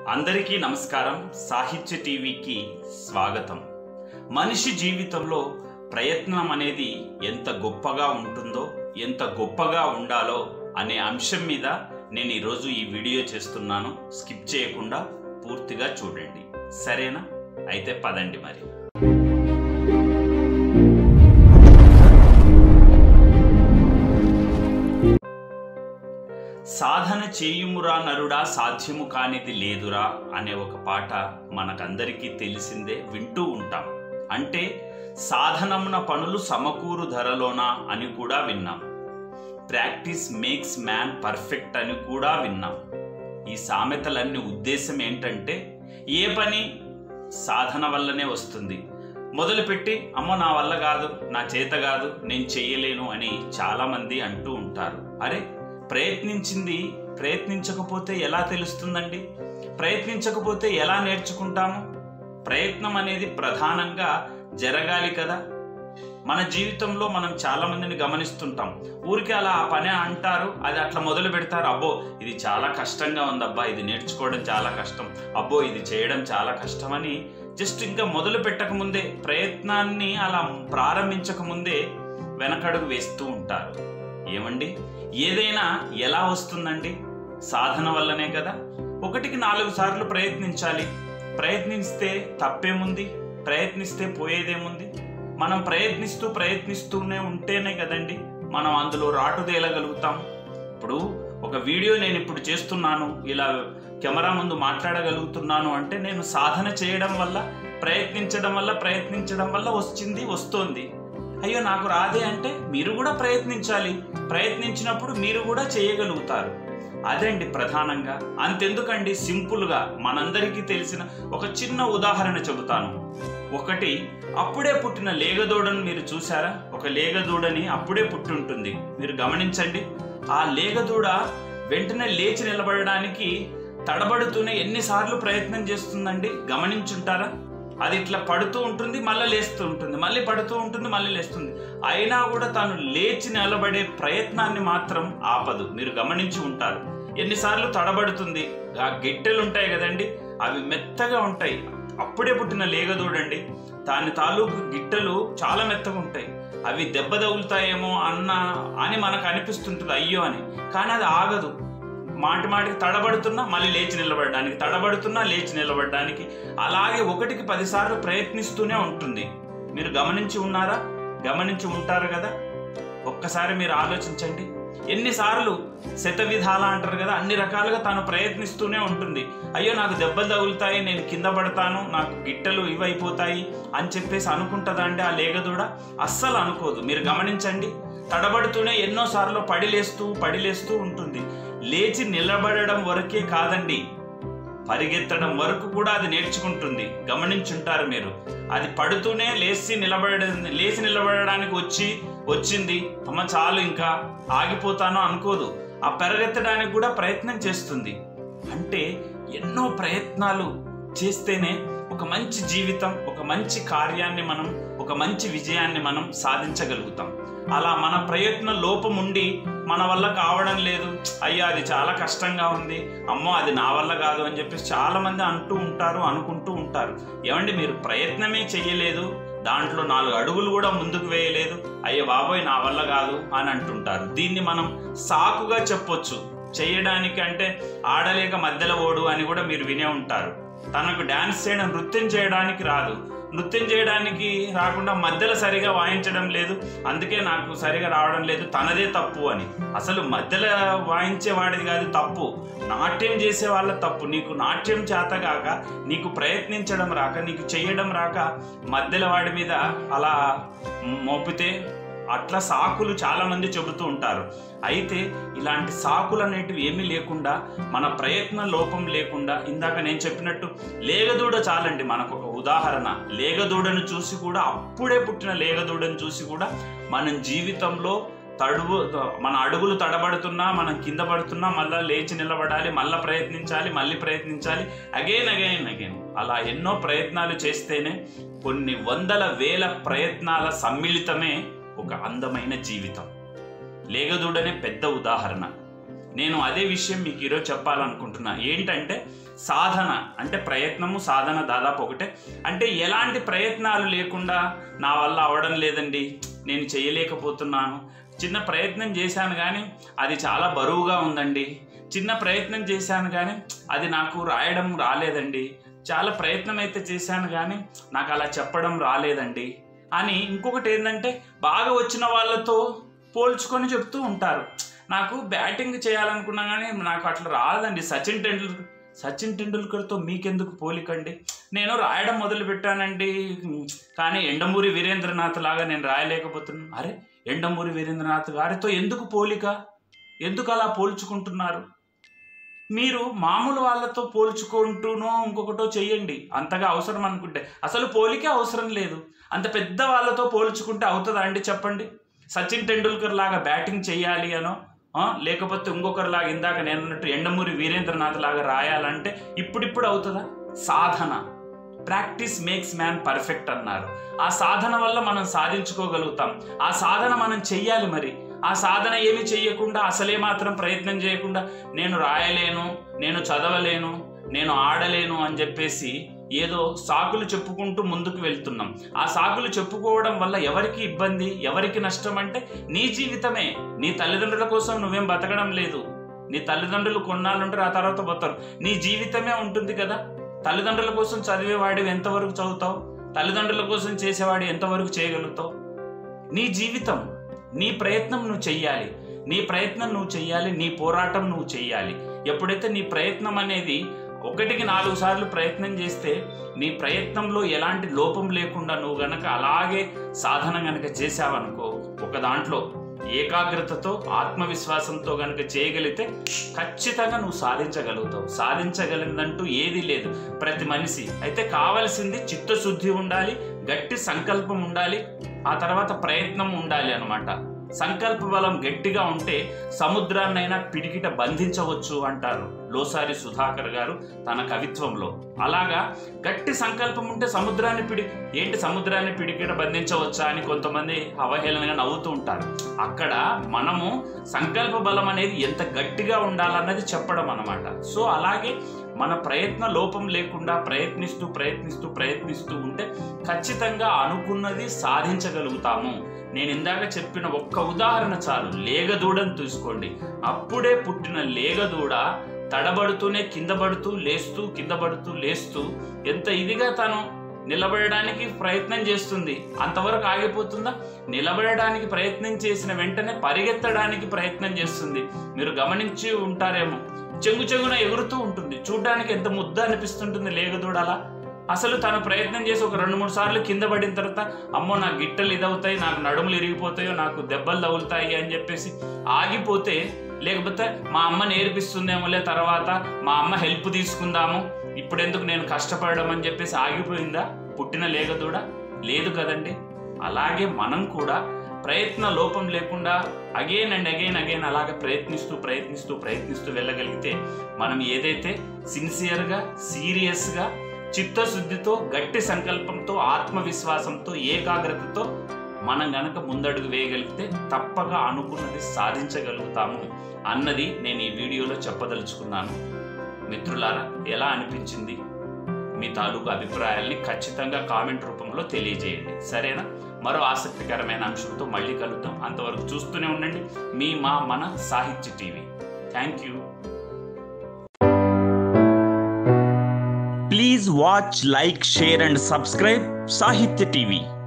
అందరికీ నమస్కారం సాహిత్య టీవీకి స్వాగతం మనిషి జీవితంలో ప్రయత్నం అనేది ఎంత గొప్పగా ఉంటుందో ఎంత గొప్పగా ఉండాలో అనే అంశం మీద నేను ఈరోజు ఈ వీడియో చేస్తున్నాను స్కిప్ చేయకుండా పూర్తిగా చూడండి సరేనా అయితే పదండి మరి సాధన చేయుమురా నరుడా సాధ్యము కానిది లేదురా అనే ఒక పాట మనకందరికీ తెలిసిందే వింటూ ఉంటాం అంటే సాధనమున పనులు సమకూరు ధరలోనా అని కూడా విన్నాం ప్రాక్టీస్ మేక్స్ మ్యాన్ పర్ఫెక్ట్ అని కూడా విన్నాం ఈ సామెతలన్నీ ఉద్దేశం ఏంటంటే ఏ పని సాధన వల్లనే వస్తుంది మొదలుపెట్టి అమ్మో నా వల్ల కాదు నా చేత కాదు నేను చెయ్యలేను అని చాలామంది అంటూ ఉంటారు అరే ప్రయత్నించింది ప్రయత్నించకపోతే ఎలా తెలుస్తుందండి ప్రయత్నించకపోతే ఎలా నేర్చుకుంటాము ప్రయత్నం అనేది ప్రధానంగా జరగాలి కదా మన జీవితంలో మనం చాలా మందిని గమనిస్తుంటాం ఊరికి అలా ఆ పని అంటారు అది అట్లా మొదలు పెడతారు అబ్బో ఇది చాలా కష్టంగా ఉందబ్బా ఇది నేర్చుకోవడం చాలా కష్టం అబ్బో ఇది చేయడం చాలా కష్టం అని జస్ట్ ఇంకా మొదలు పెట్టక ముందే ప్రయత్నాన్ని అలా ప్రారంభించక ముందే వెనకడుగు వేస్తూ ఉంటారు ఏమండి ఏదైనా ఎలా వస్తుందండి సాధన వల్లనే కదా ఒకటికి నాలుగు సార్లు ప్రయత్నించాలి ప్రయత్నిస్తే తప్పేముంది ప్రయత్నిస్తే పోయేదేముంది మనం ప్రయత్నిస్తూ ప్రయత్నిస్తూనే ఉంటేనే కదండి మనం అందులో రాటు తేలగలుగుతాం ఇప్పుడు ఒక వీడియో నేను ఇప్పుడు చేస్తున్నాను ఇలా కెమెరా ముందు మాట్లాడగలుగుతున్నాను అంటే నేను సాధన చేయడం వల్ల ప్రయత్నించడం వల్ల ప్రయత్నించడం వల్ల వచ్చింది వస్తోంది అయ్యో నాకు రాదే అంటే మీరు కూడా ప్రయత్నించాలి ప్రయత్నించినప్పుడు మీరు కూడా చేయగలుగుతారు అదండి ప్రధానంగా అంతెందుకండి సింపుల్గా మనందరికీ తెలిసిన ఒక చిన్న ఉదాహరణ చెబుతాను ఒకటి అప్పుడే పుట్టిన లేగదూడను మీరు చూసారా ఒక లేగదూడని అప్పుడే పుట్టి ఉంటుంది మీరు గమనించండి ఆ లేగదూడ వెంటనే లేచి నిలబడడానికి తడబడుతూనే ఎన్నిసార్లు ప్రయత్నం చేస్తుందండి గమనించుంటారా అది ఇట్లా పడుతూ ఉంటుంది మళ్ళీ లేస్తూ ఉంటుంది మళ్ళీ పడుతూ ఉంటుంది మళ్ళీ లేస్తుంది అయినా కూడా తాను లేచి నిలబడే ప్రయత్నాన్ని మాత్రం ఆపదు మీరు గమనించి ఉంటారు ఎన్నిసార్లు తడబడుతుంది ఆ గిట్టెలు ఉంటాయి కదండి అవి మెత్తగా ఉంటాయి అప్పుడే పుట్టిన లేగదూడండి దాని తాలూకు గిట్టెలు చాలా మెత్తగా ఉంటాయి అవి దెబ్బ తగులుతాయేమో అన్న అని మనకు అనిపిస్తుంటుంది అయ్యో అని కానీ అది ఆగదు మాటి మాటికి తడబడుతున్నా మళ్ళీ లేచి నిలబడడానికి తడబడుతున్నా లేచి నిలబడడానికి అలాగే ఒకటికి పదిసార్లు ప్రయత్నిస్తూనే ఉంటుంది మీరు గమనించి ఉన్నారా గమనించి ఉంటారు కదా ఒక్కసారి మీరు ఆలోచించండి ఎన్నిసార్లు శత విధాల అంటారు కదా అన్ని రకాలుగా తాను ప్రయత్నిస్తూనే ఉంటుంది అయ్యో నాకు దెబ్బలు తగులుతాయి నేను కింద పడతాను నాకు గిట్టలు ఇవైపోతాయి అని చెప్పేసి అనుకుంటుందా అండి ఆ లేగదూడ అస్సలు అనుకోదు మీరు గమనించండి తడబడుతూనే ఎన్నోసార్లు పడిలేస్తూ పడిలేస్తూ ఉంటుంది లేచి నిలబడడం వరకే కాదండి పరిగెత్తడం వరకు కూడా అది నేర్చుకుంటుంది గమనించుంటారు మీరు అది పడుతూనే లేచి నిలబడ లేచి నిలబడడానికి వచ్చి వచ్చింది అమ్మ చాలు ఇంకా ఆగిపోతాను అనుకోదు ఆ పెరగెత్తడానికి కూడా ప్రయత్నం చేస్తుంది అంటే ఎన్నో ప్రయత్నాలు చేస్తేనే ఒక మంచి జీవితం ఒక మంచి కార్యాన్ని మనం ఒక మంచి విజయాన్ని మనం సాధించగలుగుతాం అలా మన ప్రయత్న లోపం ఉండి మన వల్ల కావడం లేదు అయ్యా అది చాలా కష్టంగా ఉంది అమ్మో అది నా వల్ల కాదు అని చెప్పేసి చాలా మంది అంటూ ఉంటారు అనుకుంటూ ఉంటారు ఏమండి మీరు ప్రయత్నమే చెయ్యలేదు దాంట్లో నాలుగు అడుగులు కూడా ముందుకు వేయలేదు అయ్యో బాబోయ్ నా వల్ల కాదు అని అంటుంటారు దీన్ని మనం సాకుగా చెప్పొచ్చు చేయడానికి అంటే ఆడలేక మధ్యలో ఓడు అని కూడా మీరు వినే ఉంటారు తనకు డ్యాన్స్ చేయడం నృత్యం చేయడానికి రాదు నృత్యం చేయడానికి రాకుండా మధ్యలో సరిగా వాయించడం లేదు అందుకే నాకు సరిగా రావడం లేదు తనదే తప్పు అని అసలు మధ్యలో వాయించే వాడిది కాదు తప్పు నాట్యం చేసే వాళ్ళ తప్పు నీకు నాట్యం చేతగాక నీకు ప్రయత్నించడం రాక నీకు చేయడం రాక మధ్యలో వాడి మీద అలా మోపితే అట్లా సాకులు చాలామంది చెబుతూ ఉంటారు అయితే ఇలాంటి సాకులు అనేటివి ఏమీ లేకుండా మన ప్రయత్న లోపం లేకుండా ఇందాక నేను చెప్పినట్టు లేగదూడ చాలండి మనకు ఒక ఉదాహరణ లేగదూడను చూసి కూడా అప్పుడే పుట్టిన లేగదూడను చూసి కూడా మనం జీవితంలో తడువు మన అడుగులు తడబడుతున్నా మనం కింద పడుతున్నా మళ్ళీ లేచి నిలబడాలి మళ్ళీ ప్రయత్నించాలి మళ్ళీ ప్రయత్నించాలి అగైన్ అగైన్ అగైన్ అలా ఎన్నో ప్రయత్నాలు చేస్తేనే కొన్ని వందల వేల ప్రయత్నాల సమ్మిళితమే ఒక అందమైన జీవితం లేగదూడనే పెద్ద ఉదాహరణ నేను అదే విషయం మీకు ఈరోజు చెప్పాలనుకుంటున్నా ఏంటంటే సాధన అంటే ప్రయత్నము సాధన దాదాపు ఒకటే అంటే ఎలాంటి ప్రయత్నాలు లేకుండా నా వల్ల అవడం లేదండి నేను చేయలేకపోతున్నాను చిన్న ప్రయత్నం చేశాను కానీ అది చాలా బరువుగా ఉందండి చిన్న ప్రయత్నం చేశాను కానీ అది నాకు రాయడం రాలేదండి చాలా ప్రయత్నం అయితే చేశాను కానీ నాకు అలా చెప్పడం రాలేదండి అని ఇంకొకటి ఏంటంటే బాగా వచ్చిన వాళ్ళతో పోల్చుకొని చెప్తూ ఉంటారు నాకు బ్యాటింగ్ చేయాలనుకున్నా కానీ నాకు అట్లా రాదండి సచిన్ టెండూల్కర్ సచిన్ టెండూల్కర్తో మీకెందుకు పోలికండి నేను రాయడం మొదలు పెట్టానండి కానీ ఎండమూరి వీరేంద్రనాథ్ లాగా నేను రాయలేకపోతున్నాను అరే ఎండమూరి వీరేంద్రనాథ్ గారితో ఎందుకు పోలిక ఎందుకు అలా పోల్చుకుంటున్నారు మీరు మామూలు వాళ్ళతో పోల్చుకుంటూనో ఇంకొకటో చెయ్యండి అంతగా అవసరం అనుకుంటే అసలు పోలికే అవసరం లేదు అంత పెద్ద వాళ్ళతో పోల్చుకుంటే అవుతుందా అండి చెప్పండి సచిన్ టెండూల్కర్ లాగా బ్యాటింగ్ చేయాలి అనో ఆ, లేకపోతే ఇంకొకరిలాగా ఇందాక నేను అన్నట్టు ఎండమూరి వీరేంద్రనాథ్ లాగా రాయాలంటే ఇప్పుడిప్పుడు అవుతుందా సాధన ప్రాక్టీస్ మేక్స్ మ్యాన్ పర్ఫెక్ట్ అన్నారు ఆ సాధన వల్ల మనం సాధించుకోగలుగుతాం ఆ సాధన మనం చెయ్యాలి మరి ఆ సాధన ఏమి చెయ్యకుండా అసలే మాత్రం ప్రయత్నం చేయకుండా నేను రాయలేను నేను చదవలేను నేను ఆడలేను అని చెప్పేసి ఏదో సాకులు చెప్పుకుంటూ ముందుకు వెళ్తున్నాం ఆ సాకులు చెప్పుకోవడం వల్ల ఎవరికి ఇబ్బంది ఎవరికి నష్టం అంటే నీ జీవితమే నీ తల్లిదండ్రుల కోసం నువ్వేం బతకడం లేదు నీ తల్లిదండ్రులు కొన్నాళ్ళు ఉంటారు ఆ తర్వాత పోతారు నీ జీవితమే ఉంటుంది కదా తల్లిదండ్రుల కోసం చదివేవాడివి ఎంతవరకు చదువుతావు తల్లిదండ్రుల కోసం చేసేవాడు ఎంతవరకు చేయగలుగుతావు నీ జీవితం నీ ప్రయత్నం నువ్వు చెయ్యాలి నీ ప్రయత్నం నువ్వు చెయ్యాలి నీ పోరాటం నువ్వు చెయ్యాలి ఎప్పుడైతే నీ ప్రయత్నం అనేది ఒకటికి నాలుగు సార్లు ప్రయత్నం చేస్తే నీ ప్రయత్నంలో ఎలాంటి లోపం లేకుండా నువ్వు గనక అలాగే సాధన గనక చేసావనుకో ఒక దాంట్లో ఏకాగ్రతతో ఆత్మవిశ్వాసంతో గనక చేయగలిగితే ఖచ్చితంగా నువ్వు సాధించగలుగుతావు సాధించగలిగిందంటూ ఏది లేదు ప్రతి మనిషి అయితే కావలసింది చిత్తశుద్ధి ఉండాలి గట్టి సంకల్పం ఉండాలి ఆ తర్వాత ప్రయత్నం ఉండాలి అన్నమాట సంకల్ప బలం గట్టిగా ఉంటే సముద్రాన్నైనా పిడికిట బంధించవచ్చు అంటారు లోసారి సుధాకర్ గారు తన కవిత్వంలో అలాగా గట్టి సంకల్పం ఉంటే సముద్రాన్ని పిడి ఏంటి సముద్రాన్ని పిడికిట బంధించవచ్చా అని కొంతమంది అవహేళనగా నవ్వుతూ ఉంటారు అక్కడ మనము సంకల్ప బలం అనేది ఎంత గట్టిగా ఉండాలన్నది చెప్పడం అన్నమాట సో అలాగే మన ప్రయత్న లోపం లేకుండా ప్రయత్నిస్తూ ప్రయత్నిస్తూ ప్రయత్నిస్తూ ఉంటే ఖచ్చితంగా అనుకున్నది సాధించగలుగుతాము నేను ఇందాక చెప్పిన ఒక్క ఉదాహరణ చాలు లేగదూడని తీసుకోండి అప్పుడే పుట్టిన లేగదూడ తడబడుతూనే కింద పడుతూ లేస్తూ కింద పడుతూ లేస్తూ ఎంత ఇదిగా తను నిలబడడానికి ప్రయత్నం చేస్తుంది అంతవరకు ఆగిపోతుందా నిలబడడానికి ప్రయత్నం చేసిన వెంటనే పరిగెత్తడానికి ప్రయత్నం చేస్తుంది మీరు గమనించి ఉంటారేమో చెంగు చెంగున ఎగురుతూ ఉంటుంది చూడ్డానికి ఎంత ముద్ద అనిపిస్తుంటుంది లేగదూడలా అసలు తను ప్రయత్నం చేసి ఒక రెండు మూడు సార్లు కింద పడిన తర్వాత అమ్మో నాకు గిట్టలు ఇదవుతాయి నాకు నడుములు ఇరిగిపోతాయో నాకు దెబ్బలు తగులుతాయి అని చెప్పేసి ఆగిపోతే లేకపోతే మా అమ్మ నేర్పిస్తుందేమోలే తర్వాత మా అమ్మ హెల్ప్ తీసుకుందాము ఇప్పుడెందుకు నేను కష్టపడడం అని చెప్పేసి ఆగిపోయిందా పుట్టిన లేగదూడ లేదు కదండి అలాగే మనం కూడా ప్రయత్న లోపం లేకుండా అగైన్ అండ్ అగైన్ అగైన్ అలాగే ప్రయత్నిస్తూ ప్రయత్నిస్తూ ప్రయత్నిస్తూ వెళ్ళగలిగితే మనం ఏదైతే సిన్సియర్గా సీరియస్గా చిత్తశుద్ధితో గట్టి సంకల్పంతో ఆత్మవిశ్వాసంతో ఏకాగ్రతతో మనం గనక ముందడుగు వేయగలిగితే తప్పగా అనుకున్నది సాధించగలుగుతాము అన్నది నేను ఈ వీడియోలో చెప్పదలుచుకున్నాను మిత్రులారా ఎలా అనిపించింది మీ తాలూకు అభిప్రాయాల్ని ఖచ్చితంగా కామెంట్ రూపంలో తెలియజేయండి సరేనా మరో ఆసక్తికరమైన అంశంతో మళ్ళీ కలుద్దాం అంతవరకు చూస్తూనే ఉండండి మీ మా మన Sahitya TV thank you please watch like share and subscribe Sahitya TV